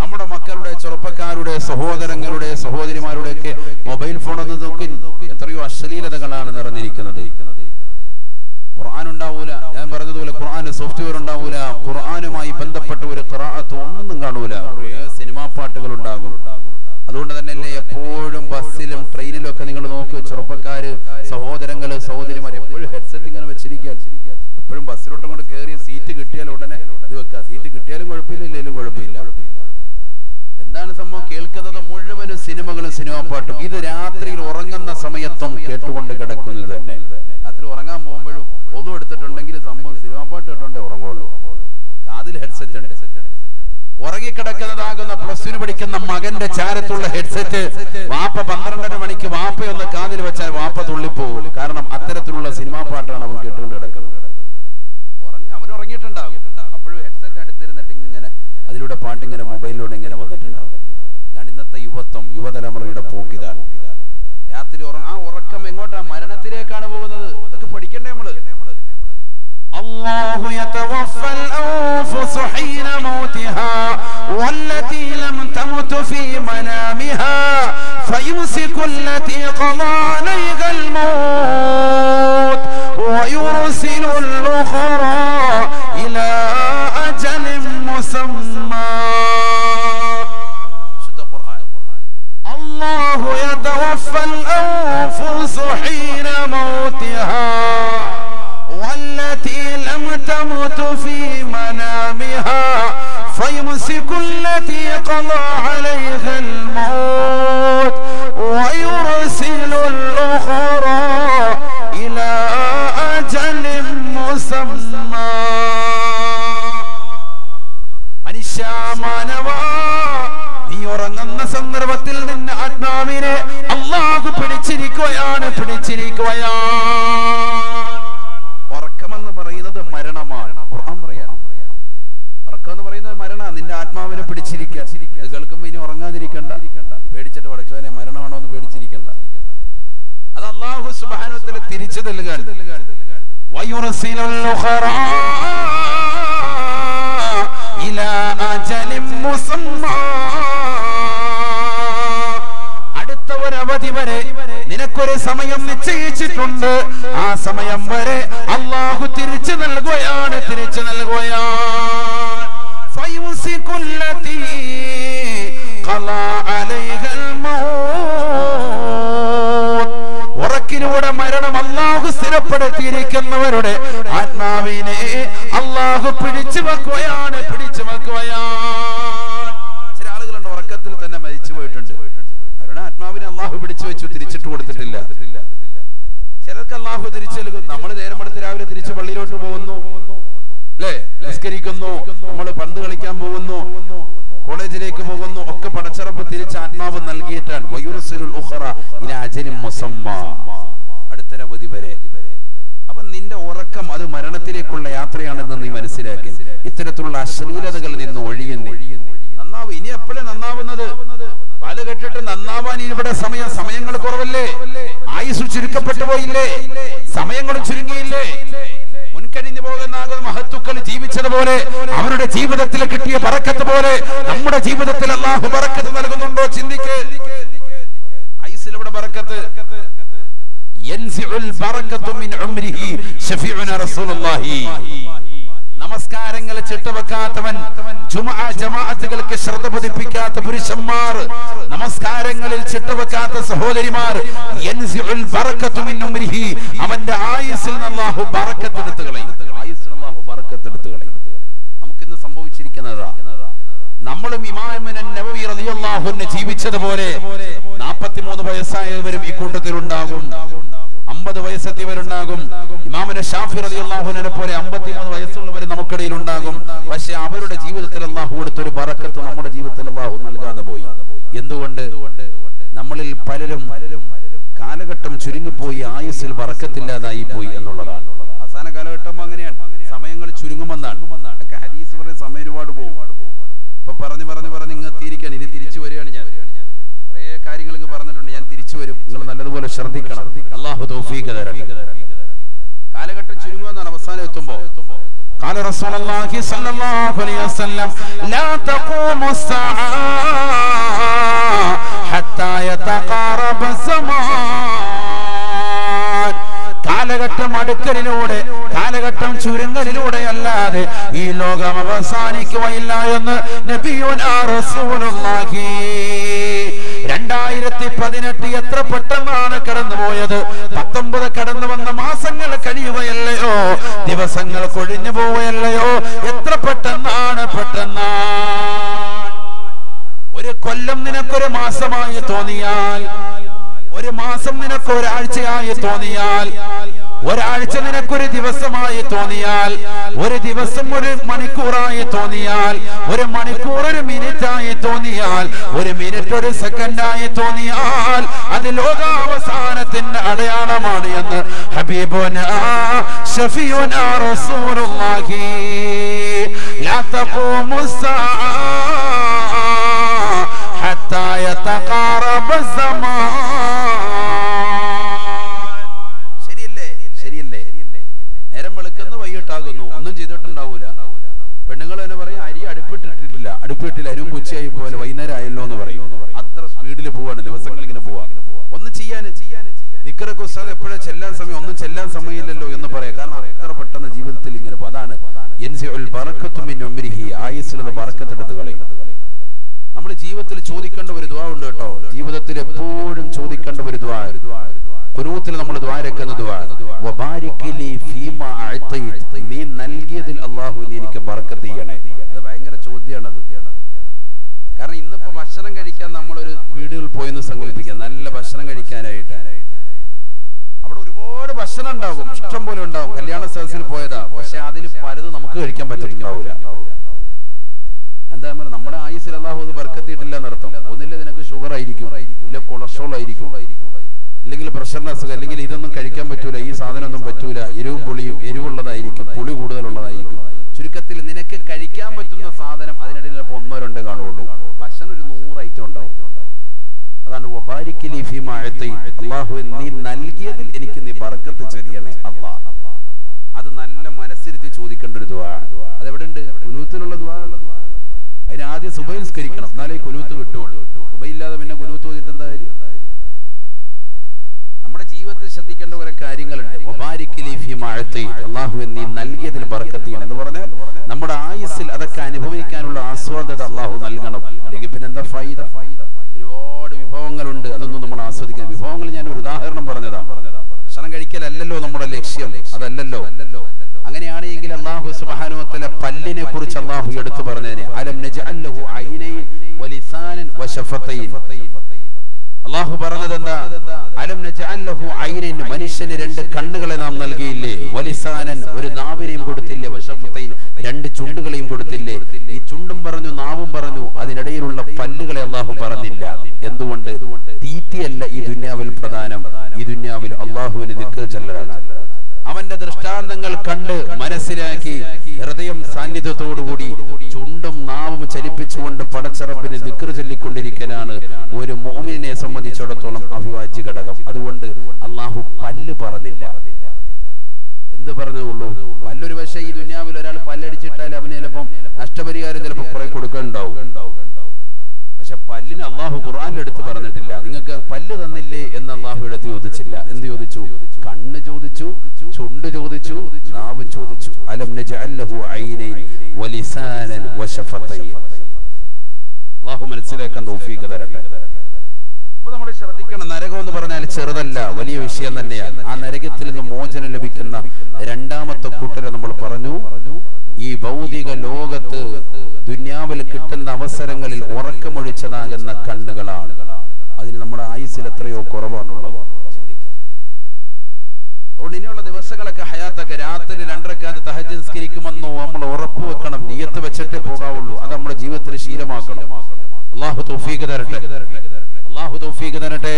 നമ്മുടെ മക്കളുടെ ചെറുപ്പക്കാരുടെ സഹോദരങ്ങളുടെ സഹോദരിമാരുടെ ഒക്കെ മൊബൈൽ ഫോൺ ഒന്ന് നോക്കി എത്രയോ അശ്ലീലതകളാണ് നിറഞ്ഞിരിക്കുന്നത് ഖുർആൻ ഉണ്ടാവൂല ഞാൻ പറഞ്ഞതുപോലെ ഖുർആന് സോഫ്റ്റ്വെയർ ഉണ്ടാവൂല ഖുർആനുമായി ബന്ധപ്പെട്ട ഒരു ഖിറാഅത്ത് ഒന്നും കാണൂല കുറേ സിനിമാ പാട്ടുകൾ ഉണ്ടാകും അതുകൊണ്ട് തന്നെ അല്ലേ എപ്പോഴും ബസ്സിലും ട്രെയിനിലും ഒക്കെ നിങ്ങൾ നോക്ക് ചെറുപ്പക്കാര് സഹോദരങ്ങള് സഹോദരിമാർ എപ്പോഴും ഹെഡ്സെറ്റ് ഇങ്ങനെ വെച്ചിരിക്കാൻ എപ്പോഴും ബസ്സിലോട്ട് കൊണ്ട് കയറിയ സീറ്റ് കിട്ടിയാൽ ഉടനെ ഇത് വെക്കുക സീറ്റ് കിട്ടിയാലും കുഴപ്പമില്ല ഇല്ലെങ്കിലും കുഴപ്പമില്ല എന്താണ് സംഭവം കേൾക്കുന്നത് മുഴുവനും സിനിമകളും സിനിമാ പാട്ടും ഇത് രാത്രിയിൽ ഉറങ്ങുന്ന സമയത്തും കേട്ടുകൊണ്ട് കിടക്കുന്നത് തന്നെ രാത്രി ഉറങ്ങാൻ പോകുമ്പോഴും ഒന്നും എടുത്തിട്ടുണ്ടെങ്കിൽ സംഭവം സിനിമാ പാട്ട് കേട്ടോണ്ടേ ഉറങ്ങുള്ളൂ കാതിൽ ഹെഡ്സെറ്റ് ഉണ്ട് ഉറങ്ങിക്കിടക്കുന്നതാകുന്ന പ്ലസ് ടുന് പഠിക്കുന്ന മകന്റെ ചാരത്തുള്ള ഹെഡ്സെറ്റ് വാപ്പ പന്ത്രണ്ടര മണിക്ക് വാപ്പയൊന്ന് കാതിൽ വെച്ചാൽ വാപ്പ തുള്ളിപ്പോകും കാരണം അത്തരത്തിലുള്ള സിനിമാ പാട്ടാണ് അവൻ കേട്ടുകൊണ്ട് കിടക്കുന്നത് ഉറങ്ങി അവൻ ഉറങ്ങിയിട്ടുണ്ടാകും അപ്പോഴും ഹെഡ്സെറ്റ് അടുത്തിരുന്നിട്ട് ഇങ്ങനെ അതിലൂടെ പാട്ടിങ്ങനെ മൊബൈലിലൂടെ ഇങ്ങനെ വന്നിട്ടുണ്ടാവും ഇതാണ് ഇന്നത്തെ യുവത്വം യുവതലമുറയുടെ പോക്കിതാണ് രാത്രി ഉറങ്ങ ആ ഉറക്കം എങ്ങോട്ടാ മരണത്തിലേക്കാണ് പോകുന്നത് ഇതൊക്കെ പഠിക്കണ്ടേ നമ്മള് الله يتوفى الأنفس حين موتها والتي لم تمت في منامها فيمسك التي قضى عليها الموت ويرسل الأخرى إلى أجل مسمى ശുദ്ധ ഖുർആൻ الله يتوفى الأنفس حين موتها والتي لم تمت في منامها فيمسك التي قضى عليها الموت ويرسل الأخرى إلى أجل مسمى മനുഷ്യ മാനവ നീ ഉറങ്ങുന്ന സന്ദർഭത്തിൽ നിന്റെ ആത്മാവിനെ അള്ളാഹു പിടിച്ചിരിക്കുകയാണ് പിടിച്ചിരിക്കുകയാണ് ഉറക്കമെന്ന് പറയുന്നത് മരണമാണ് ഖുർആൻ പറയാണ് ഉറക്കം എന്ന് പറയുന്നത് മരണ നിന്റെ ആത്മാവിനെ പിടിച്ചിരിക്കാൻ ഇത് കേൾക്കുമ്പോ ഇനി ഉറങ്ങാതിരിക്കണ്ട പേടിച്ചിട്ട് പഠിച്ചവനെ മരണമാണോ എന്ന് പേടിച്ചിരിക്കണ്ട അത് അള്ളാഹു സുബാനത്തിൽ തിരിച്ചു നൽകാൻ ويرسل الأخرى إلى أجل مسمى അടുത്ത ഒരു അവധി വരെ നിനക്കൊരു സമയം നിശ്ചയിച്ചിട്ടുണ്ട് ആ സമയം വരെ അള്ളാഹു തിരിച്ചു നൽകുകയാണ് തിരിച്ചു നൽകുകയാണ് فيمسك التي قضى عليها الموت ഉറക്കിലൂടെ മരണം അള്ളാഹു സ്ഥിരപ്പെടുത്തിയിരിക്കുന്നവരുടെ ആത്മാവിനെ അള്ളാഹു പിടിച്ചു വെക്കുകയാണ് പിടിച്ചു വെക്കുകയാണ് ചില ആളുകളുണ്ട് ഉറക്കത്തിൽ തന്നെ മരിച്ചു പോയിട്ടുണ്ട് അവരുടെ ആത്മാവിനെ അള്ളാഹു പിടിച്ചു വെച്ചു തിരിച്ചിട്ട് കൊടുത്തിട്ടില്ല ചിലർക്ക് അള്ളാഹു തിരിച്ചു നൽകും നമ്മൾ നേരമെടുത്ത് രാവിലെ തിരിച്ച് പള്ളിയിലോട്ട് പോകുന്നു അല്ലേ നിസ്കരിക്കുന്നു നമ്മൾ പന്ത് കളിക്കാൻ പോകുന്നു കോളേജിലേക്ക് പോകുന്നു ഒക്കെ പടച്ചറപ്പ് തിരിച്ച് ആത്മാവ് നൽകിയിട്ടാണ് വയുറസിലുൽ ഉഖറ ഇലാ അജലിൻ മുസമ്മ അടുത്തൊരവധി വരെ അപ്പൊ നിന്റെ ഉറക്കം അത് മരണത്തിലേക്കുള്ള യാത്രയാണെന്ന് നീ മനസ്സിലാക്കി ഇത്തരത്തിലുള്ള അശ്ലീലതകളിൽ നിന്ന് ഒഴിയുന്നേ നന്നാവും ഇനി എപ്പോഴും നന്നാവുന്നത് പാല് കെട്ടിട്ട് നന്നാവാൻ ഇനി ഇവിടെ സമയം സമയങ്ങൾ കുറവല്ലേ ആയുസ് ചുരുക്കപ്പെട്ടു പോയില്ലേ സമയങ്ങളും ചുരുങ്ങിയില്ലേ മുൻകഴിഞ്ഞു പോകുന്ന മഹത്തുക്കൾ ജീവിച്ചതുപോലെ അവരുടെ ജീവിതത്തിൽ കിട്ടിയ പറക്കത്ത് പോലെ നമ്മുടെ ജീവിതത്തിൽ അള്ളാഹു പറക്കത്ത് നൽകുന്നുണ്ടോ ചിന്തിക്ക് ഐസിൽ ഇവിടെ പറക്കത്ത് യൻസിഉൽ ബറക്കത്തു മിൻ ഉംരിഹി ശഫീഉന റസൂലുള്ളാഹി നമസ്കാരങ്ങൾ ചിട്ടവെക്കാത്തവൻ ജുമുഅ ജമാഅത്തുകൾക്ക് ശ്രദ്ധ പതിപ്പിക്കാത്ത പുരുഷന്മാർ നമസ്കാരങ്ങളിൽ ചിട്ടവെക്കാത്ത സഹോദരിമാർ യൻസിഉൽ ബറക്കത്തു മിൻ ഉംരിഹി അവന്റെ ആയുസ്സിൽ നിന്ന് അല്ലാഹു ബറക്കത്ത് എടുത്തു കളയും ആയുസ്സിൽ അല്ലാഹു ബറക്കത്ത് എടുത്തു കളയും നമുക്കിന്ന് സംഭവിച്ചിരിക്കുന്നതാ നമ്മളും ഇമാമിനൻ നബവി റളിയല്ലാഹു അൻഹു ജീവിച്ചതുപോലെ 43 വയസ്സായവരും ഈ കൂട്ടത്തിൽ ഉണ്ടാകും അമ്പത് വയസ്സെത്തിയവരുണ്ടാകും ഇമാമിനെ ഷാഫി റളിയല്ലാഹുവിനെ പോലെ അമ്പത്തിമൂന്ന് വയസ്സുള്ളവർ നമുക്കിടയിൽ ഉണ്ടാകും പക്ഷെ അവരുടെ ജീവിതത്തിൽ അള്ളാഹു കൊടുത്തൊരു ബറക്കത്ത് നമ്മുടെ ജീവിതത്തിൽ അള്ളാഹു നൽകാതെ പോയി എന്തുകൊണ്ട് നമ്മളിൽ പലരും കാലഘട്ടം ചുരുങ്ങിപ്പോയി ആയുസ്സിൽ ബറക്കത്തില്ലാതായി പോയി എന്നുള്ളതാണ് അവസാന കാലഘട്ടം അങ്ങനെയാണ് സമയങ്ങൾ ചുരുങ്ങുമെന്നാണ് ഒക്കെ ഹദീസ് പറയുന്ന സമയം ഒരുപാട് പോകും ഇപ്പൊ പറഞ്ഞു പറഞ്ഞു പറഞ്ഞ് ഇങ്ങ് എത്തിയിരിക്കാൻ ഇനി തിരിച്ചു വരികയാണ് ഞാൻ കുറേ കാര്യങ്ങൾ ഇങ്ങ് പറഞ്ഞിട്ടുണ്ട് ഞാൻ തിരിച്ചു വരും നിങ്ങൾ നല്ലതുപോലെ ശ്രദ്ധിക്കണം അള്ളാഹു തൗഫീഖ് തരട്ടെ കാലഘട്ടം ചുരുങ്ങുമെന്നാണ് അവസാനം എത്തുമ്പോ قال رسول الله صلى الله عليه وسلم لا تقوم الساعة റസൂലുള്ളാഹി രണ്ടായിരത്തി പതിനെട്ട് എത്ര പെട്ടെന്നാണ് കടന്നുപോയത് പത്തൊമ്പത് കടന്നു വന്ന മാസങ്ങൾ കഴിയുകയല്ലയോ ദിവസങ്ങൾ കൊഴിഞ്ഞു പോവുകയല്ലയോ എത്ര പെട്ടെന്നാണ് പെട്ടെന്നാണ് ഒരു കൊല്ലം നിനക്കൊരു മാസമായി തോന്നിയാൽ ഒരു മാസം നിനക്ക് ഒരാഴ്ചയായി തോന്നിയാൽ ഒരാഴ്ച നിനക്കൊരു ദിവസമായി തോന്നിയാൽ ഒരു ദിവസം ഒരു മണിക്കൂറായി തോന്നിയാൽ ഒരു മണിക്കൂർ ഒരു മിനിറ്റായി തോന്നിയാൽ ഒരു മിനിറ്റ് ഒരു സെക്കൻഡായി തോന്നിയാൽ അത് ലോകാവസാനത്തിന്റെ അടയാളമാണ് എന്ന് ഹബീബുന ഷഫിയുന റസൂലുള്ളാഹി ലാ തഖൂമു حتى يتقارب الزمان ശരിയല്ലേ ശരിയല്ലേ നേരം വെളുക്കുന്ന വൈകിട്ടാകുന്നു ഒന്നും ചെയ്തിട്ടുണ്ടാവൂല പെണ്ണുങ്ങൾ തന്നെ പറയും അരി അടുപ്പിട്ടിട്ടില്ല അടുപ്പിട്ടില്ല അരിയും ഉച്ചയായി പോലെ വൈകുന്നേരം ആയല്ലോ എന്ന് പറയും അത്ര സ്പീഡിൽ പോവാണ് ദിവസങ്ങൾ ഇങ്ങനെ പോവാ ഒന്നും ചെയ്യാൻ നിക്കറൊക്കെ ഉസ്താദ് എപ്പോഴാ ചെല്ലാൻ സമയം ഒന്നും ചെല്ലാൻ സമയമില്ലല്ലോ എന്ന് പറയാം കാരണം അത്ര പെട്ടെന്ന് ജീവിതത്തിൽ ഇങ്ങനെ പോകും അതാണ് യൻസിഉൽ ബറക്കത്തു മിൻ ഉംരിഹി ആയുസ്സിലുള്ള ബറക്കത്തെടുത്ത് കളയും നമ്മൾ ജീവിതത്തിൽ ചോദിക്കേണ്ട ഒരു ദ്വാ ഉണ്ട് കേട്ടോ ജീവിതത്തിൽ എപ്പോഴും ചോദിക്കേണ്ട ഒരു ദ്വാ കുനൂത്തിൽ നമ്മൾ ദ്വാരക്കുന്ന ദ്വാ വബാരിക് ലി ഫീമ അഅതൈത് നീ നൽകിയതിൽ അല്ലാഹു നീ എനിക്ക് ബർക്കത്ത് ചെയ്യണേ അത് ഭയങ്കര ചോദ്യമാണത് കാരണം ഇന്നിപ്പോ ഭക്ഷണം കഴിക്കാൻ നമ്മളൊരു വീടുകളിൽ പോയെന്ന് സങ്കല്പിക്കാം നല്ല ഭക്ഷണം കഴിക്കാനായിട്ട് അവിടെ ഒരുപാട് ഭക്ഷണം ഉണ്ടാകും ഇഷ്ടം പോലെ ഉണ്ടാകും കല്യാണ സദസ്സിൽ പോയതാ പക്ഷെ അതിൽ പലതും നമുക്ക് കഴിക്കാൻ പറ്റിയിട്ടുണ്ടാവില്ല എന്താ പറയുക നമ്മുടെ ആയുസിൽ അള്ളാഹു അത് ബർക്കത്തിയിട്ടില്ല എന്നർത്ഥം ഒന്നില്ല നിനക്ക് ഷുഗർ ആയിരിക്കും ഇല്ല കൊളസ്ട്രോൾ ആയിരിക്കും ഇല്ലെങ്കിൽ പ്രഷറിന് അസുഖം അല്ലെങ്കിൽ ഇതൊന്നും കഴിക്കാൻ പറ്റൂല ഈ സാധനമൊന്നും പറ്റൂല എരിവും പുളിയും എരിവുള്ളതായിരിക്കും പുളി കൂടുതലുള്ളതായിരിക്കും ചുരുക്കത്തിൽ നിനക്ക് കഴിക്കാൻ പറ്റുന്ന സാധനം അതിനിടയിൽ ചിലപ്പോൾ ഒന്നോ രണ്ടോ കാണുള്ളൂ ഭക്ഷണം ഒരു നൂറ് ഐറ്റം ഉണ്ടാവും അതാണ് വബാരിക്കലി ഫീമ അഅതൈ. അല്ലാഹുവേ നീ നൽകിയതിൽ എനിക്ക് നീ ബർക്കത്ത് ചെറിയണേ അല്ലാ അത് നല്ല മനസ്സിരുത്തി ചോദിക്കേണ്ട ഒരു ദുആ അത് എവിടെ ഉണ്ട് കുനൂത്തിലുള്ള ദുആ അതിന് ആദ്യം സുബൈസ്കരിക്കണം എന്നാലേ കുനൂത്ത് കിട്ടുള്ളൂ സുബൈയില്ലാതെ പിന്നെ കുനൂത്ത് ചെയ്തിട്ട് എന്താ കാര്യം നമ്മുടെ ജീവിതത്തിൽ ശ്രദ്ധിക്കേണ്ട കുറെ കാര്യങ്ങളുണ്ട് വബാരിക്കലി ഫീമ അഅതൈ. അല്ലാഹുവേ നീ നൽകിയതിൽ ബർക്കത്ത് ചെയ്യണം എന്ന് പറഞ്ഞാൽ നമ്മുടെ ആയുസ്സിൽ അതൊക്കെ അനുഭവിക്കാനുള്ള ആസ്വാദത അള്ളാഹു നൽകണം അല്ലെങ്കിൽ പിന്നെ എന്താ ഫൈദ ഒരുപാട് വിഭവങ്ങളുണ്ട് അതൊന്നും നമ്മൾ ആസ്വദിക്കാൻ വിഭവങ്ങൾ ഞാൻ ഒരു ഉദാഹരണം പറഞ്ഞതാണ് ഭക്ഷണം കഴിക്കലല്ലല്ലോ നമ്മുടെ ലക്ഷ്യം അതല്ലല്ലോ അങ്ങനെയാണെങ്കിൽ അള്ളാഹു സുബ്ഹാനഹു പല്ലിനെ കുറിച്ച് അള്ളാഹു എടുത്തു പറഞ്ഞതിന് അലം നജഅല്ലഹു ഐനൈൻ വലിസാനൻ വശഫതൈൻ അള്ളാഹു പറഞ്ഞത് എന്താ അലം നജഅല്ലഹു ഐനൈൻ മനുഷ്യന് രണ്ട് കണ്ണുകളെ നാം നൽകിയില്ലേ വലിസാനൻ ഒരു നാവിനെയും കൊടുത്തില്ലേ വശഫതൈൻ രണ്ട് ചുണ്ടുകളെയും കൊടുത്തില്ലേ ഈ ചുണ്ടും പറഞ്ഞു നാവും പറഞ്ഞു അതിനിടയിലുള്ള പല്ലുകളെ അള്ളാഹു പറഞ്ഞില്ല എന്തുകൊണ്ട് തീറ്റയല്ല ഈ ദുന്യാവിൽ പ്രധാനം ഈ ദുന്യാവിൽ അള്ളാഹുവിന് ദിക്ർ ചെല്ലലാണ് അവന്റെ ദൃഷ്ടാന്തങ്ങൾ കണ്ട് മനസ്സിലാക്കി ഹൃദയം സാന്നിധ്യത്തോടുകൂടി ചുണ്ടും നാവും ചലിപ്പിച്ചുകൊണ്ട് പടച്ചറപ്പിന് ദിക്ർ ചൊല്ലിക്കൊണ്ടിരിക്കലാണ് ഒരു മോമിനെ സംബന്ധിച്ചിടത്തോളം അവിഭാജ്യ ഘടകം അതുകൊണ്ട് അള്ളാഹു പല്ല് പറഞ്ഞില്ല എന്ത് പറഞ്ഞതുള്ളൂ പല്ലൊരു പക്ഷേ ഈ ദുന്യാവിൽ ഒരാൾ പല്ലടിച്ചിട്ടാൽ അവന് ചിലപ്പം നഷ്ടപരിഹാരം ചിലപ്പോൾ കുറെ കൊടുക്കാനുണ്ടാവും പക്ഷെ പല്ലിന് അള്ളാഹു ഖുർആനിൽ എടുത്ത് പറഞ്ഞിട്ടില്ല നിങ്ങൾക്ക് പല്ല് തന്നില്ലേ എന്ന് അള്ളാഹു എടുത്ത് ചോദിച്ചില്ല എന്ത് ചോദിച്ചു കണ്ണ് ചോദിച്ചു ചുണ്ട് ചോദിച്ചു നാവും ചോദിച്ചു അലം നജഅല്ലഹു ഐനൈൻ വലിസാനൻ വശഫതൈൻ അള്ളാഹു മനസ്സിലാക്കാൻ തൗഫീഖ് തരട്ടെ അപ്പൊ നമ്മൾ ശ്രദ്ധിക്കണം നരകം എന്ന് പറഞ്ഞാൽ ചെറുതല്ല വലിയ വിഷയം തന്നെയാണ് ആ നരകത്തിൽ നിന്ന് മോചനം ലഭിക്കുന്ന രണ്ടാമത്തെ കൂട്ടരെ നമ്മൾ പറഞ്ഞു ഈ ഭൗതിക ലോകത്ത് ദുന്യാവിൽ കിട്ടുന്ന അവസരങ്ങളിൽ ഉറക്കമൊഴിച്ചതാകുന്ന കണ്ണുകളാണ് അതിന് നമ്മുടെ ആയുസ്സിൽ എത്രയോ കുറവാണുള്ളത് ചിന്തിക്കുക അതുകൊണ്ട് ഇനിയുള്ള ദിവസങ്ങളൊക്കെ ഹയാത്തൊക്കെ രാത്രി രണ്ടരക്കാലത്ത് തഹജ് നിസ്കരിക്കുമെന്നോ നമ്മൾ ഉറപ്പ് വെക്കണം നീയത്ത് വെച്ചിട്ടേ പോകാവുള്ളൂ അത് നമ്മുടെ ജീവിതത്തിൽ ശീലമാക്കണം അള്ളാഹു തൗഫീഖ് തരട്ടെ അള്ളാഹു തൗഫീഖ് തരട്ടെ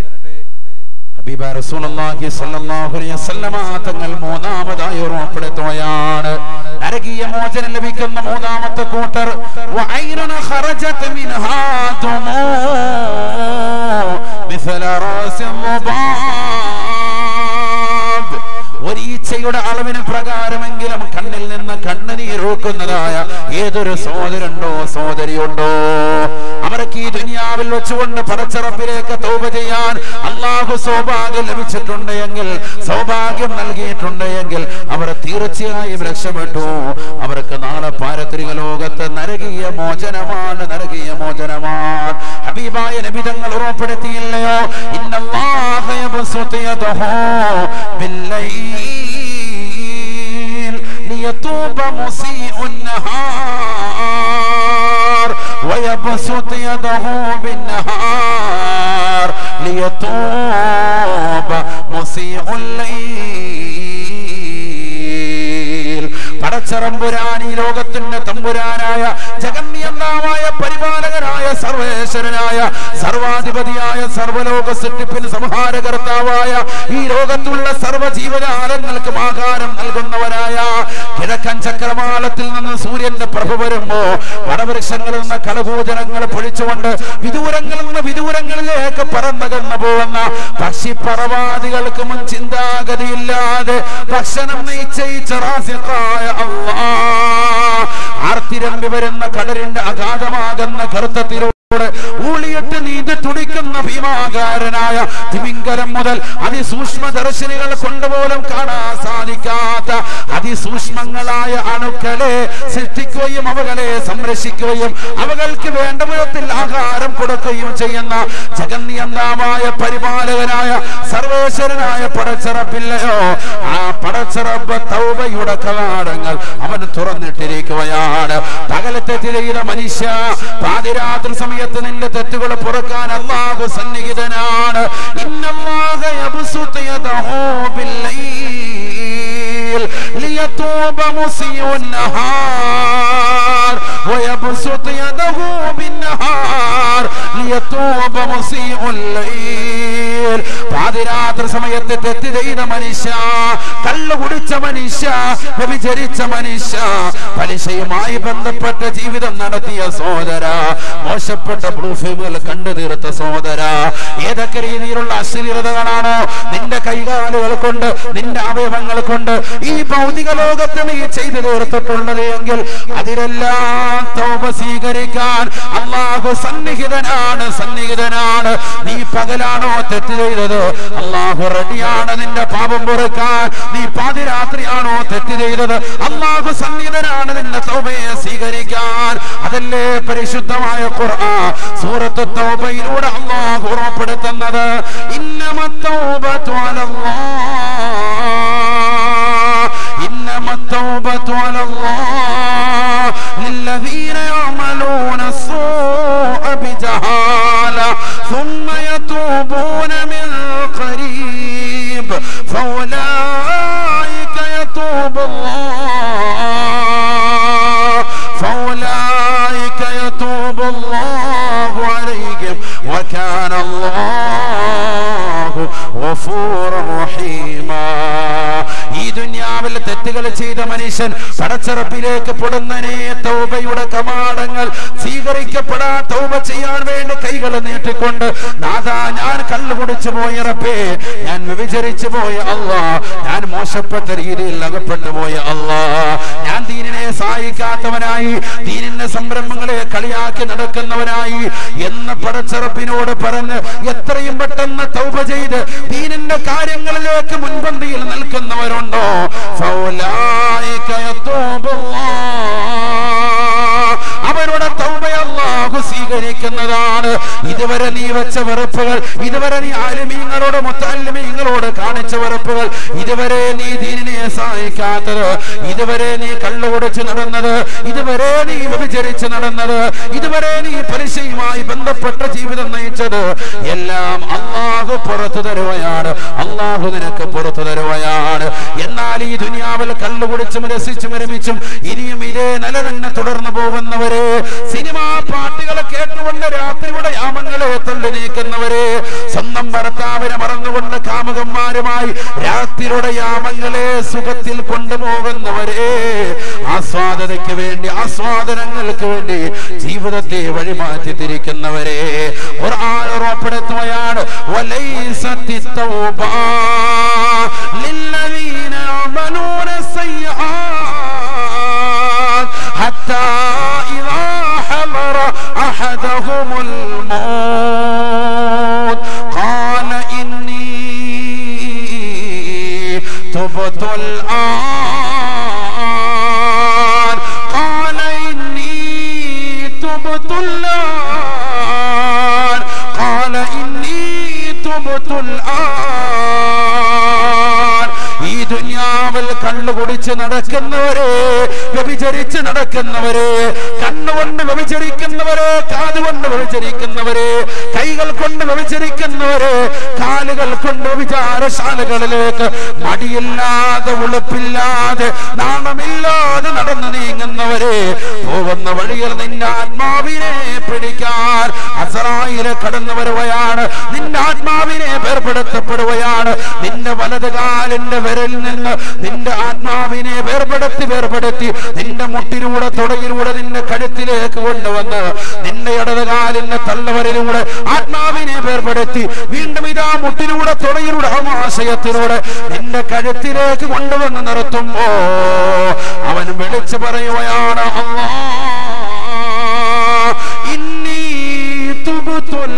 ഹബീബ റസൂലുള്ളാഹി സ്വല്ലല്ലാഹു അലൈഹി വസല്ലമ തങ്ങൾ മൂന്നാമതായി ഓർമ്മപ്പെടുത്തുകയാണ് നരകീയ മോചനം ലഭിക്കുന്ന മൂന്നാമത്തെ കൂട്ടർ വഅയ്നുൻ ഖറജത് മിൻഹാ തുമൂ മിസ്ല റാസിൽ മുബാദ് ഒരു ഈച്ചയുടെ അളവിന് പ്രകാരമെങ്കിലും കണ്ണിൽ നിന്ന് കണ്ണുനീരൂക്കുന്നതായ ഏതൊരു സഹോദരണ്ടോ സഹോദരിയുണ്ടോ അവർക്ക് ഈ ദുനിയാവിൽ വെച്ചുകൊണ്ട് പടച്ചറപ്പിലേക്ക് തൗബ ചെയ്യാൻ അള്ളാഹു സൗഭാഗ്യം ലഭിച്ചിട്ടുണ്ട് എങ്കിൽ സൗഭാഗ്യം നൽകിയിട്ടുണ്ട് എങ്കിൽ അവർ തീർച്ചയായും രക്ഷപ്പെട്ടു അവർക്ക് നാളെ പാരത്രിക ലോകത്ത് നരകീയ മോചനമാണ് നരകീയ മോചനമാണ് ഹബീബായ നബിതങ്ങൾ ഉറപ്പെടുത്തിയില്ലയോ ഇന്നല്ലാഹ യബ്സുതു യദഹു ബില്ലൈൽ ലിയതൂബ മുസീഉ النهار ويبسط يده بالنهار ليتوب مسيء الليل പടച്ചറമ്പുരാൻ ഈ ലോകത്തിന്റെ തമ്പുരാനായ ജഗന്യന്താവായ പരിപാലകനായ സർവേശ്വരനായ സർവാധിപതിയായ സർവലോക സൃഷ്ടിപ്പിന് സംഹാരകർത്താവായ ഈ ലോകത്തുള്ള സർവ്വ ജീവജാലങ്ങൾക്കും ആഹാരം നൽകുന്നവനായ കിഴക്കൻ ചക്രവാളത്തിൽ നിന്ന് സൂര്യന്റെ പ്രഭ വരുമ്പോ വടവൃക്ഷങ്ങളിൽ നിന്ന് കളഭൂജനങ്ങൾ പൊഴിച്ചുകൊണ്ട് വിദൂരങ്ങളിൽ നിന്ന് വിദൂരങ്ങളിലേക്ക് പറന്നകന്നു പോകുന്ന പക്ഷിപ്പറവാദികൾക്ക് മുൻ ചിന്താഗതിയില്ലാതെ ഭക്ഷണം നിശ്ചയിച്ച റാസിഖായ അല്ലാ ആർത്തിരമ്പി വരുന്ന കടലിന്റെ അഗാധമാകുന്ന കറുത്തത്തിലൂടെ ഊളിയിട്ട് നീന്തി തുടിക്കുന്ന ഭീമാകാരനായ തിമിംഗലം മുതൽ അതിസൂക്ഷ്മ ദർശനികൾ കൊണ്ടുപോലും കാണാൻ സാധിക്കാത്ത അതിസൂക്ഷ്മങ്ങളായ അണുക്കളെ സൃഷ്ടിക്കുകയും അവകളെ സംരക്ഷിക്കുകയും അവകൾക്ക് വേണ്ട വിധത്തിൽ ആഹാരം കൊടുക്കുകയും ചെയ്യുന്ന ജഗന്നിയന്താമായ പരിപാലകനായ സർവേശ്വരനായ പടച്ചിറപ്പില്ലയോ ആ പടച്ചിറപ്പ് തൗബയുടെ കവാടങ്ങൾ അവൻ തുറന്നിട്ടിരിക്കുകയാണ് പകലത്തെ തിരയുന്ന മനുഷ്യ പാതിരാത്രി സമയത്ത് നിന്റെ തെറ്റുകൾ പൊറുക്കാൻ അള്ളാഹു സന്നിഹിതനാണ് ഇന്നല്ലാഹ യബ്സുതു യദഹു ബില്ലൈൽ ലിയതൂബ മുസിഉ النهار ويبسط يده بالنهار ليتوب مسيء الليل പാതിരാത്രി സമയത്ത് തെറ്റ് ചെയ്ത മനുഷ്യ കള്ളു കുടിച്ച മനുഷ്യ വ്യഭിചരിച്ച മനുഷ്യ പലിശയുമായി ബന്ധപ്പെട്ട ജീവിതം നടത്തിയ സോദര മോശപ്പെട്ട പ്രൂഫുകൾ കണ്ടു തീർത്ത സോദര ഏതൊക്കെ രീതിയിലുള്ള അശ്ലീലതകളാണോ നിന്റെ കൈകാലുകൾ കൊണ്ട് നിന്റെ അവയവങ്ങൾ കൊണ്ട് ഈ ഭൗതിക ലോകത്ത് നീ ചെയ്തു തീർത്തിട്ടുള്ളത് എങ്കിൽ അതിലെല്ലാം തൗബ സ്വീകരിക്കാൻ അള്ളാഹു സന്നിഹിതനാണ് സന്നിഹിതനാണ് നീ പകലാണോ തെറ്റ് ചെയ്തത് അള്ളാഹു റെഡിയാണ് നിന്റെ പാപം പൊറുക്കാൻ നീ പാതിരാത്രിയാണോ തെറ്റ് ചെയ്തത് അള്ളാഹു സന്നിഹിതനാണ് നിന്റെ തൗബയെ സ്വീകരിക്കാൻ അതല്ലേ പരിശുദ്ധമായ ഖുർആൻ സൂറത്ത് തൗബയിലൂടെ അള്ളാഹു ഉറപ്പെടുത്തുന്നത് ഇന്നമത്തൗബത്തു അലല്ലാഹ് إنما التوبة على الله للذين يعملون السوء بجهالة ثم يتوبون من قريب فأولئك يتوب الله فأولئك يتوب الله عليهم وكان الله غفورا رحيما ഈ ദുന്യാവിൽ തെറ്റുകൾ ചെയ്ത മനുഷ്യൻ പടച്ചറപ്പിലേക്ക് പൊടുന്നനെ തൗബയുടെ കമാടങ്ങൾ സ്വീകരിക്കപ്പെടാ തൗബ ചെയ്യാൻ വേണ്ടി കൈകൾ നീട്ടിക്കൊണ്ട് നാഥാ ഞാൻ കള്ളു കുടിച്ചു പോയ റബ്ബേ ഞാൻ വ്യഭിചരിച്ചു പോയ അല്ലാ ഞാൻ മോശപ്പെട്ട രീതിയിൽ അകപ്പെട്ടു പോയ അല്ലാ ഞാൻ ദീനിനെ സഹായിക്കാത്തവനായി ദീനിന്റെ സംരംഭങ്ങളെ കളിയാക്കി നടക്കുന്നവനായി എന്ന പടച്ചറപ്പിനോട് പറഞ്ഞ് എത്രയും പെട്ടെന്ന് തൗബ ചെയ്ത് ദീനിന്റെ കാര്യങ്ങളിലേക്ക് മുൻപന്തിയിൽ നിൽക്കുന്നവരുണ്ടോ ഫൗലായിക യതൂബുല്ലാഹ്. അവരുടെ തൗബ അല്ലാഹു സ്വീകരിക്കുന്നതാണ് ഇതുവരെ നീ വെച്ച വെറുപ്പുകൾ ഇതുവരെ നീ ആലിമീങ്ങളോട് മുത്താലിമീങ്ങളോട് കാണിച്ച വെറുപ്പുകൾ ഇതുവരെ നീ ദീനിനെ സഹായിക്കാത്തത് ഇതുവരെ നീ കള്ളുകുടിച്ച് നടന്നത് ഇതുവരെ നീ വ്യഭിചരിച്ച് നടന്നത് ഇതുവരെ നീ പലിശയുമായി ബന്ധപ്പെട്ട ജീവിതം നയിച്ചത് എല്ലാം അള്ളാഹു പുറത്തു തരുകയാണ് അള്ളാഹു നിനക്ക് പുറത്തു തരുകയാണ് എന്നാൽ ഈ ദുനിയാവിൽ കള്ളുകുടിച്ചും രസിച്ചും രമിച്ചും ഇനിയും ഇതേ നില തന്നെ തുടർന്നു പോകുന്നവരെ സിനിമാ പാട്ടുകളെ കേട്ടുകൊണ്ട് രാത്രിയുടെ യാമങ്ങളെ തള്ളി നീക്കുന്നവരെ സ്വന്തം ഭർത്താവിനെ മറന്നുകൊണ്ട് കാമുകന്മാരുമായി രാത്രിയുടെ യാമങ്ങളെ സുഖത്തിൽ കൊണ്ടുപോകുന്നവരെ ആസ്വാദനയ്ക്ക് വേണ്ടി ആസ്വാദനങ്ങൾക്ക് വേണ്ടി ജീവിതത്തെ വഴിമാറ്റി തിരിക്കുന്നവരെ ഖുർആൻ ഉറപ്പെടുത്തുകയാണ് വലൈസത്തി തൗബ للذين يعملون السيئات حتى إذا حضر أحدهم الموت قال إني تبت الآن قال إني تبت الآن قال إني تبت الآن ഈ ദുനിയാവിൽ കണ്ണു കുടിച്ച് നടക്കുന്നവരെ വ്യഭിചരിച്ച് നടക്കുന്നവരെ കണ്ണുകൊണ്ട് വ്യഭിചരിക്കുന്നവരെ കാതുകൊണ്ട് വ്യഭിചരിക്കുന്നവരെ കൈകൾ കൊണ്ട് വ്യഭിചരിക്കുന്നവരെ കാലുകൾ കൊണ്ട് വിചാരശാലകളിലേക്ക് മടിയില്ലാതെ ഉളുപ്പില്ലാതെ നാണമില്ലാതെ നടന്നു നീങ്ങുന്നവരെ പോകുന്ന വഴിയിൽ നിന്റെ ആത്മാവിനെ പിടിക്കാൻ അസറായിലെ കടന്നു വരുകയാണ് നിന്റെ ആത്മാവിനെ വേർപെടുത്തപ്പെടുകയാണ് നിന്റെ വലത് കാലിന്റെ വിരലിൽ നിന്ന് നിന്റെ ആത്മാവിനെ വേർപെടുത്തി വേർപെടുത്തി നിന്റെ മുട്ടിലൂടെ തുടയിലൂടെ നിന്റെ കഴുത്തിലേക്ക് കൊണ്ടുവന്ന് നിന്റെ ഇടത് കാലിന്റെ തള്ളവരിലൂടെ ആത്മാവിനെ വേർപെടുത്തി വീണ്ടും ഇതാ മുട്ടിലൂടെ തുടയിലൂടെ ആമാശയത്തിലൂടെ നിന്റെ കഴുത്തിലേക്ക് കൊണ്ടുവന്ന് നിർത്തുമ്പോ അവൻ വിളിച്ചു പറയുകയാണ് അല്ലാ ഇന്നി തുബ്തുൽ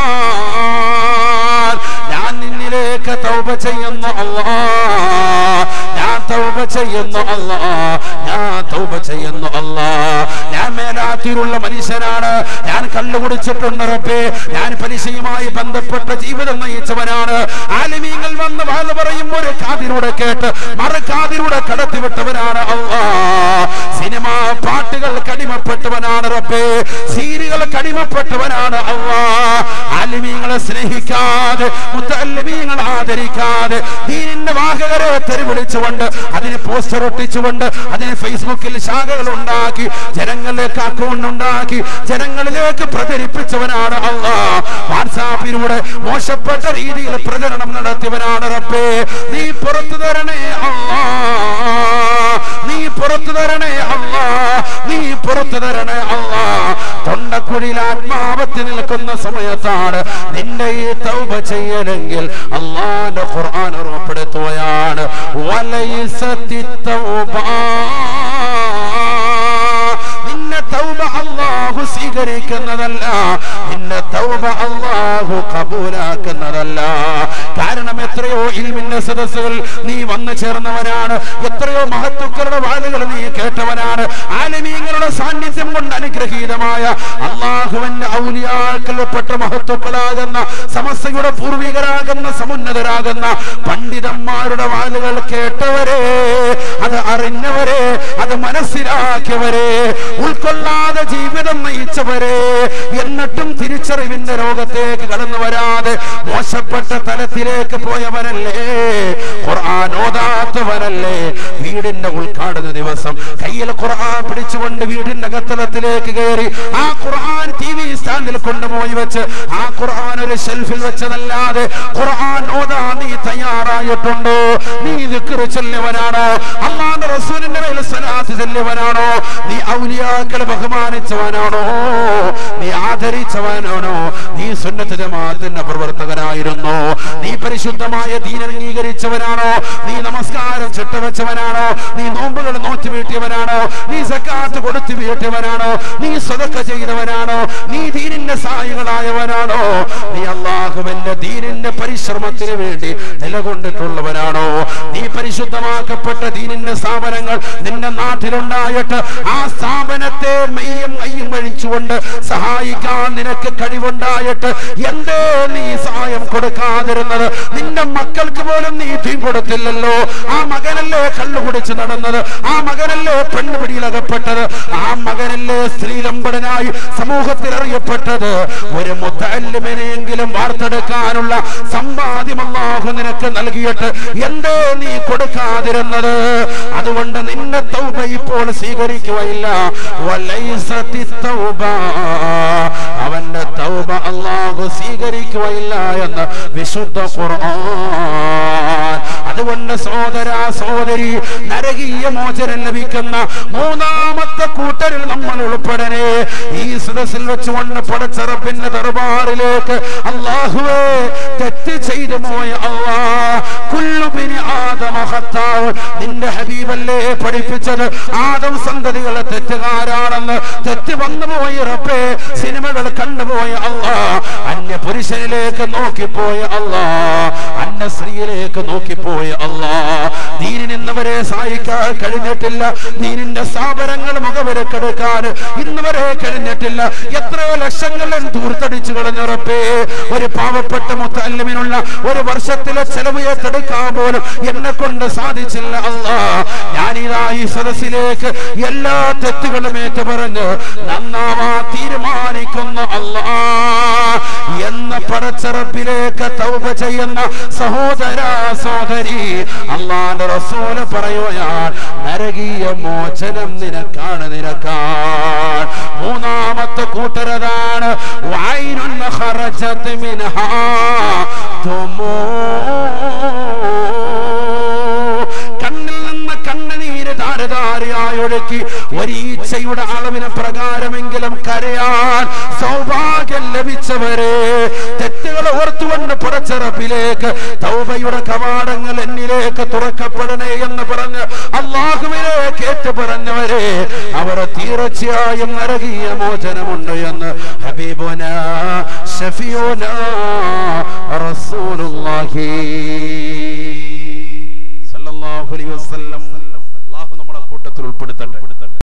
ആൻ ഞാൻ നിന്നിലേക്ക് തൗബ ചെയ്യുന്നു അല്ലാ ഞാൻ തൗബ ചെയ്യുന്നു അല്ലാ ഞാൻ തൗബ ചെയ്യുന്നു അല്ലാ ഞാൻ മേലാത്തിലുള്ള മനുഷ്യനാണ് ഞാൻ കള്ളു കുടിച്ചിട്ടുണ്ട് റബ്ബേ ഞാൻ പലിശയുമായി ബന്ധപ്പെട്ട ജീവിതം നയിച്ചവനാണ് ആലിമീങ്ങൾ വന്ന് വാഴ പറയുമ്പോൾ ഒരു കാതിലൂടെ കേട്ട് മറുകാതിലൂടെ കടത്തിവിട്ടവനാണ് അല്ലാ സിനിമ പാട്ടുകൾ കടിമപ്പെട്ടവനാണ് റബ്ബേ സീരികൾ കടിമപ്പെട്ടവനാണ് അല്ലാ ആലിമീങ്ങളെ സ്നേഹിക്കാതെ മുത്തല്ലിമീങ്ങൾ ആദരിക്കാതെ ദീനിന്റെ വാഹകരെ തെരുവിളിച്ചുകൊണ്ട് അതിന് പോസ്റ്റർ ഒട്ടിച്ചുകൊണ്ട് അതിന് ഫേസ്ബുക്കിൽ ശാഖകൾ ഉണ്ടാക്കി ജനങ്ങളിലേക്ക് അക്കൗണ്ട് ഉണ്ടാക്കി ജനങ്ങളിലേക്ക് പ്രചരിപ്പിച്ചവനാണ് അള്ളാ വാട്സാപ്പിലൂടെ മോശപ്പെട്ട രീതിയിൽ പ്രചരണം നടത്തിയവനാണ് റബ്ബേ നീ പുറത്തു തരണേ അള്ളാ നീ പുറത്തു തരണേ അള്ളാ നീ പുറത്തു തരണേ അള്ളാ തൊണ്ടക്കുഴിയിൽ ആത്മാവത്തിൽ നിൽക്കുന്ന സമയത്താണ് നിന്റെ ഈ തൗബ ചെയ്യലെങ്കിൽ അള്ളാന്റെ ഖുർആൻ ഉറപ്പെടുത്തുകയാണ് വലൈസത്തി തൗബ നിന്നെ തൗബ അള്ളാഹു സ്വീകരിക്കുന്നതല്ല നിന്നെ തൗബ അള്ളാഹു കബൂലാക്കുന്നതല്ല കാരണം എത്രയോ ഇൽമിന്റെ സദസ്സുകൾ നീ വന്നു ചേർന്നവനാണ് എത്രയോ മഹത്തുക്കളുടെ വാലുകൾ നീ കേട്ടവനാണ് ആലിമീങ്ങളുടെ സാന്നിധ്യം കൊണ്ട് അനുഗ്രഹീതമായ അള്ളാഹുവിന്റെ ഔലിയാക്കൽപ്പെട്ട മഹത്തുക്കളാകുന്ന സമസ്തയുടെ പൂർവികരാകുന്ന സമുന്നതരാകുന്ന പണ്ഡിതന്മാരുടെ വാലുകൾ കേട്ടവരെ അത് അറിഞ്ഞവരെ അത് മനസ്സിലാക്കിയവരെ ഉൾക്കൊള്ളാതെ ജീവിതം നയിച്ചവരെ എന്നിട്ടും തിരിച്ചറിവിന്റെ ലോകത്തേക്ക് കടന്നു വരാതെ മോശപ്പെട്ട തലത്തിലേക്ക് പോയവരല്ലേ ഖുർആൻ ഓതാത്തവരല്ലേ വീടിന്റെ ഉദ്ഘാടന ദിവസം കയ്യിൽ ഖുർആൻ പിടിച്ചുകൊണ്ട് വീടിന്റെ അകത്തളത്തിലേക്ക് കയറി ആ ഖുർആൻ ടി വി സ്റ്റാൻഡിൽ കൊണ്ടുപോയി വെച്ച് ആ ഖുർആൻ ഒരു ഷെൽഫിൽ വെച്ചതല്ലാതെ ഖുർആൻ ഓതാ നീ തയ്യാറായിട്ടുണ്ടോ നീ ദിക്റ് ചൊല്ലിയവനാണോ അള്ളാന്റെ റസൂലിന്റെ മേൽ സലാത്ത് ചൊല്ലിയവനാണോ നീ ഔലിയാക്കളെ ബഹുമാനിച്ചവനാണോ നീ ആദരിച്ചവനാണോ നീ സുന്നത്ത് ജമാഅത്തിന്റെ പ്രവർത്തകനായിരുന്നു നീ പരിശുദ്ധമായ ദീൻ അംഗീകരിച്ചവനാണോ നീ നമസ്കാരം ചിട്ടവെച്ചവനാണോ നീ നോമ്പുകൾ നോറ്റ് വീട്ടിയവനാണോ നീ സക്കാത്ത് കൊടുത്തു വീട്ടിയവനാണോ നീ സ്വതക്ക ചെയ്തവനാണോ നീ ദീനിന്റെ സായികളായവനാണോ നീ അള്ളാഹുവിന്റെ ദീനിന്റെ പരിശ്രമത്തിന് വേണ്ടി നിലകൊണ്ടിട്ടുള്ളവനാണോ നീ പരിശുദ്ധമാക്കപ്പെട്ട ദീനിന്റെ സ്ഥാപനങ്ങൾ നിന്റെ നാട്ടിലുണ്ടായിട്ട് ആ സ്ഥാപനത്തെ മെയ്യും കയ്യും കഴിച്ചുകൊണ്ട് സഹായിക്കാൻ നിനക്ക് കഴിവുണ്ടായിട്ട് എന്തേ നീ സഹായം കൊടുക്കാതിരുന്നത് നിന്റെ മക്കൾക്ക് പോലും നീ തീ കൊടുത്തില്ലല്ലോ ആ മകനല്ലേ കള്ളു കുടിച്ച് നടന്നത് ആ മകനല്ലേ പെണ്ണുപിടിയിലകപ്പെട്ടത് ആ മകനല്ലേ സ്ത്രീലമ്പടനായി സമൂഹത്തിൽ അറിയപ്പെട്ടത് ഒരു മുത്തല്ലിമിനെയെങ്കിലും വാർത്തെടുക്കാനുള്ള സമ്പാദ്യം അല്ലാഹു നിനക്ക് നൽകിയിട്ട് എന്തേ നീ കൊടുക്കാതിരുന്നത് അതുകൊണ്ട് നിന്റെ തൗബ ഇപ്പോൾ സ്വീകരിക്കുകയില്ല വലൈസത്തി തൗബ അവന്റെ തൗബ അല്ലാഹു സ്വീകരിക്കുകയില്ല എന്ന് വിശുദ്ധ ഖുർആൻ അതുകൊണ്ട് സോദര സോദരി നരകീയ മോച മോചനം ലഭിക്കുന്ന മൂന്നാമത്തെ കൂട്ടരിൽ നമ്മൾ ഉൾപ്പെടനെ ഈ സദസ്സിൽ വെച്ചുകൊണ്ട് പടച്ചറപ്പിന്റെ ദർബാറിലേക്ക് അള്ളാഹുവേ തെറ്റ് ചെയ്തു പോയ അള്ളാ കുല്ലുബിനി ആദമ ഖത്താവ് നിന്റെ ഹബീബല്ലേ പഠിപ്പിച്ചത് ആദം സന്തതികളെ തെറ്റുകാരാണെന്ന് തെറ്റ് വന്നുപോയി റബ്ബേ സിനിമകൾ കണ്ടുപോയ അള്ളാ അന്യ പുരുഷനിലേക്ക് നോക്കിപ്പോയ അള്ളാ അന്യ സ്ത്രീയിലേക്ക് നോക്കിപ്പോയ അള്ളാ ദീനിൽ നിന്നവരെ സഹായിക്കാൻ കഴിഞ്ഞിട്ടില്ല ദീനിന്റെ സ്ഥാപനങ്ങൾ മുഖവിലക്കെടുക്കാൻ ഇന്ന് വരെ കഴിഞ്ഞിട്ടില്ല എത്രയോ ലക്ഷങ്ങളിൽ ദൂർത്തടിച്ചു കളഞ്ഞുറപ്പേ ഒരു പാവപ്പെട്ട മുത്തല്ലിമിനുള്ള ഒരു വർഷത്തിലെ ചെലവ് ഏറ്റെടുക്കാൻ പോലും എന്നെ കൊണ്ട് സാധിച്ചില്ല അല്ലാ ഞാനിതാ ഈ സദസ്സിലേക്ക് എല്ലാ തെറ്റുകളും ഏറ്റു പറഞ്ഞ് നന്നാവാ തീരുമാനിക്കുന്ന അല്ലാ എന്ന പടച്ചറപ്പിലേക്ക് തൗബ ചെയ്യുന്ന സഹോദര സഹോദരി അള്ളാന്റെ റസൂല് പറയുകയാൽ നരകീയ മോചനം നിനക്കാണ് നിനക്കാൻ മൂന്നാമത്തെ കൂട്ടരതാണ് വൈനുൻ ഖറജത് മിൻഹാ തുമൂ കണ്ണിൽ നിന്ന് കണ്ണുനീര് ധാരധാരയായി ഒഴുക്കി ഒരീച്ചയുടെ അളവിന് പ്രകാരമെങ്കിലും കരയാൻ സൗഭാഗ്യം ലഭിച്ചവരെ തെറ്റുകൾ ഓർത്തുകൊണ്ട് പുറച്ചിറപ്പിലേക്ക് തൗബയുടെ കവാടങ്ങൾ എന്നിലേക്ക് തുറക്കപ്പെടണേ എന്ന് പറഞ്ഞ് അള്ളാഹുവിലേക്ക് ഏറ്റു പറഞ്ഞവരെ അവർ തീർച്ചയായും നരകീയ മോചനമുണ്ട് എന്ന് ഹബീബുന ഷഫിയുന റസൂലുള്ളാഹി സല്ലല്ലാഹു അലൈഹി വസല്ലം അല്ലാഹു നമ്മളെ കൂട്ടത്തിൽ ഉൾപ്പെടുത്തട്ടെ